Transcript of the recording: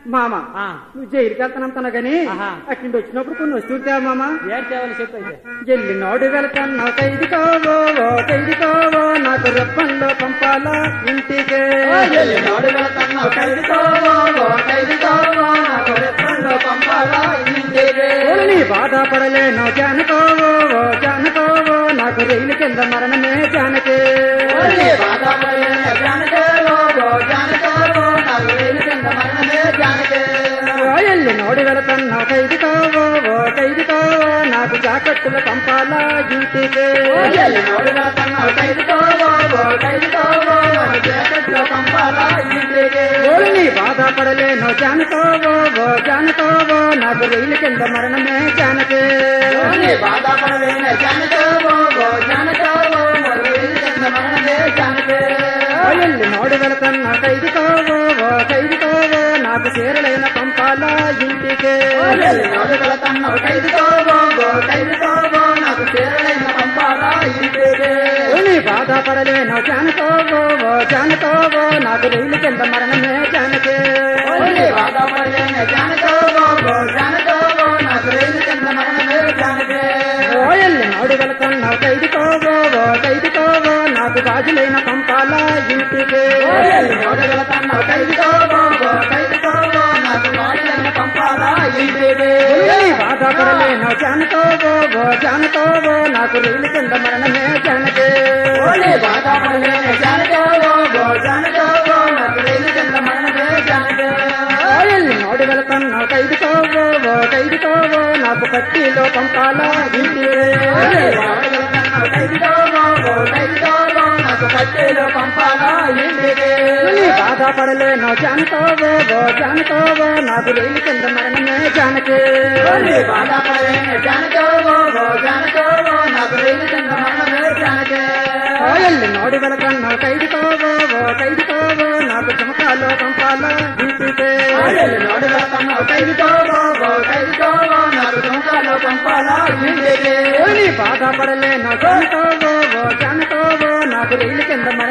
మామ ఆ, నువ్వు జైలుకి వెళ్తానంటున్నా గాని ఆహా. అక్కడి నుండి వచ్చినప్పుడు కొన్ని వస్తువులు తేవా మామ ఏం తేవాలి చెప్పు అయితే ఎల్లి నోడు వెళ్తాను ఖైదు కావో ఓ ఖైదు కావో నాకు రెప్పంలో పంపాలా ఇంటికే ఎల్లినోడు వెళుతున్నావు ఖైదుకోవో, ఓ ఖైదుకోవో, నాకు రెప్పంలో పంపాలా ఇంటికి. ఓలు నీ బాధపడలేను జానకోవో ఓ జానకోవో నాకు రైలు కింద మరణమే జానకే ఓరి బాధపడిన జానకేవో, ఓ జానకేవో, నాకు రైలు కింద మరణమే జానకే. ఓ ఎల్లి నోడు వెళ్తాను ఖైదు కావో ఓ ఖైదు కావో నాకు జాకెట్టులు పంపాలా ఇంటికే ఎల్లినోడు వెళుతున్నావు ఖైదుకోవో, ఓ ఖైదుకోవో, నాకు జాకెట్లో పంపాలా ఇంటికి. ఓలు నీ బాధపడలేను జానకోవో ఓ జానకోవో నాకు రైలు కింద మరణమే జానకే ఓరి బాధపడిన జానకేవో, ఓ జానకేవో, నాకు రైలు కింద మరణమే జానకే. ఎల్లి నోడు వెళతాను ఖైదు కావో ఓ ఖైదు కావో నాకు చీరలైన పంపాలా ఇంటికే ఎల్లినోడు వెళుతున్నావు ఖైదుకోవో, ఓ ఖైదుకోవో, నాకు చీరలైన పంపాలా ఇంటికి. నీ బాధపడలేను జానకోవో ఓ జానకోవో నాకు రైలు కింద మరణమే జానకే ఓరి బాధపడిన జానకేవో, ఓ జానకేవో, నాకు రైలు కింద మరణమే జానకే. ఓ ఎల్లి నోడు వెళతాను ఖైదుకోవో ఓ ఖైదుకోవో నాకు గాజులైన పంపాలా ఇంటికే ఎల్లినోడు వెళుతున్నావు ఖైదుకోవో, ఓ ఖైదుకోవో, నాకు గాజులైన పంపాలా ఇంటికి. నీ బాధపడలేను జానకోవో ఓ జానకోవో నాకు రైలు కింద మరణమే జానకే ఓరి బాధపడిన జానకేవో, ఓ జానకేవో, నాకు రైలు కింద మరణమే జానకే. ఓ ఎల్లి నోడు వెళతాను ఖైదుకోవో ఓ ఖైదుకోవో నాకు పట్టీలో పంపాలా ఇంటికే నీ బాధపడలేను జానకోవో ఓ జానకోవో నాకు రైలు కింద మరణమే జానకే ఓ ఎల్లి నోడు వెళతాను ఖైదుకోవో ఓ ఖైదుకోవో నాకు చుమకాలో పంపాలా ఇంటికే నీ బాధపడలేను జానకోవో ఓ జానకోవో నాకు రైలు కింద మరణమే